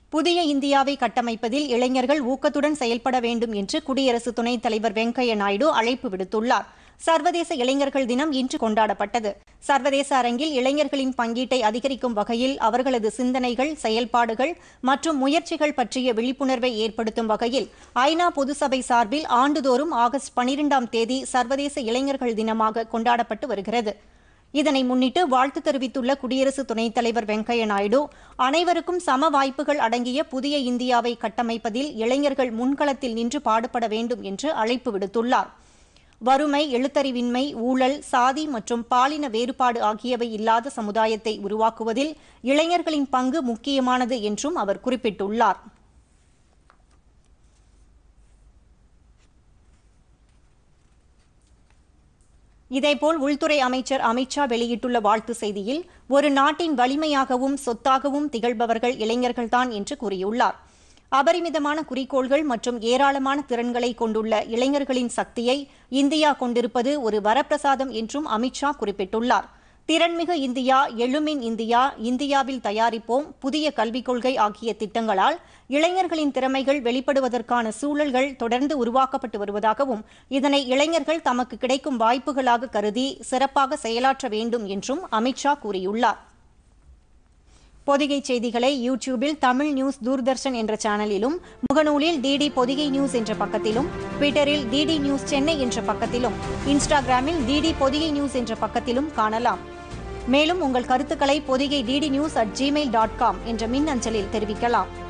புதிய இந்தியாவை கட்டமைப்பதில் இளைஞர்கள் ஊக்கத்துடன் செயல்பட வேண்டும் என்று குடியரசு துணைத் தலைவர் வெங்கையா நாயுடு அழைப்பு விடுத்துள்ளார் சர்வதேச இளைஞர்கள் தினம் இன்று கொண்டாடப்பட்டது சர்வதேச அரங்கில் இளைஞர்களின் பங்கீட்டை அதிகரிக்கும் வகையில் அவர்களது சிந்தனைகள் செயல்பாடுகள் மற்றும் முயற்சிகள் பற்றிய விழிப்புணர்வை ஏற்படுத்தும் வகையில் ஐநா பொதுசபை சார்பில் ஆண்டுதோறும் ஆகஸ்ட் பனிரெண்டாம் தேதி சர்வதேச இளைஞர்கள் தினமாக கொண்டாடப்பட்டு வருகிறது இதனை முன்னிட்டு வாழ்த்து தெரிவித்துள்ள குடியரசு துணைத் தலைவர் வெங்கையா நாயுடு அனைவருக்கும் சம வாய்ப்புகள் அடங்கிய புதிய இந்தியாவை கட்டமைப்பதில் இளைஞர்கள் முன்களத்தில் நின்று பாடுபட வேண்டும் என்று அழைப்பு விடுத்துள்ளார் வறுமை எழுத்தறிவின்மை ஊழல் சாதி மற்றும் பாலின வேறுபாடு ஆகியவை இல்லாத சமுதாயத்தை உருவாக்குவதில் இளைஞர்களின் பங்கு முக்கியமானது என்றும் அவர் குறிப்பிட்டுள்ளார் இதேபோல் உள்துறை அமைச்சர் அமித்ஷா வெளியிட்டுள்ள வாழ்த்து செய்தியில் ஒரு நாட்டின் வலிமையாகவும் சொத்தாகவும் திகழ்பவர்கள் இளைஞர்கள்தான் என்று கூறியுள்ளார் அபரிமிதமான குறிக்கோள்கள் மற்றும் ஏராளமான திறன்களை கொண்டுள்ள இளைஞர்களின் சக்தியை இந்தியா கொண்டிருப்பது ஒரு வரப்பிரசாதம் என்றும் அமித்ஷா குறிப்பிட்டுள்ளார் திறன்மிகு இந்தியா எழுமின் இந்தியா இந்தியாவில் தயாரிப்போம் புதிய கல்விக் கொள்கை ஆகிய திட்டங்களால் இளைஞர்களின் திறமைகள் வெளிப்படுவதற்கான சூழல்கள் தொடர்ந்து உருவாக்கப்பட்டு வருவதாகவும் இதனை இளைஞர்கள் தமக்கு கிடைக்கும் வாய்ப்புகளாக கருதி சிறப்பாக செயலாற்ற வேண்டும் என்றும் அமித்ஷா கூறியுள்ளார் பொதிகை செய்திகளை யூடியூபில் தமிழ் நியூஸ் தூர்தர்ஷன் என்ற சேனலிலும் முகநூலில் டிடி பொதிகை நியூஸ் என்ற பக்கத்திலும் ட்விட்டரில் டிடி நியூஸ் சென்னை என்ற பக்கத்திலும் இன்ஸ்டாகிராமில் டிடி பொதிகை நியூஸ் என்ற பக்கத்திலும் காணலாம் மேலும் உங்கள் கருத்துக்களை Podhigai DD news at Gmail dot com என்ற மின் அஞ்சலில் தெரிவிக்கலாம்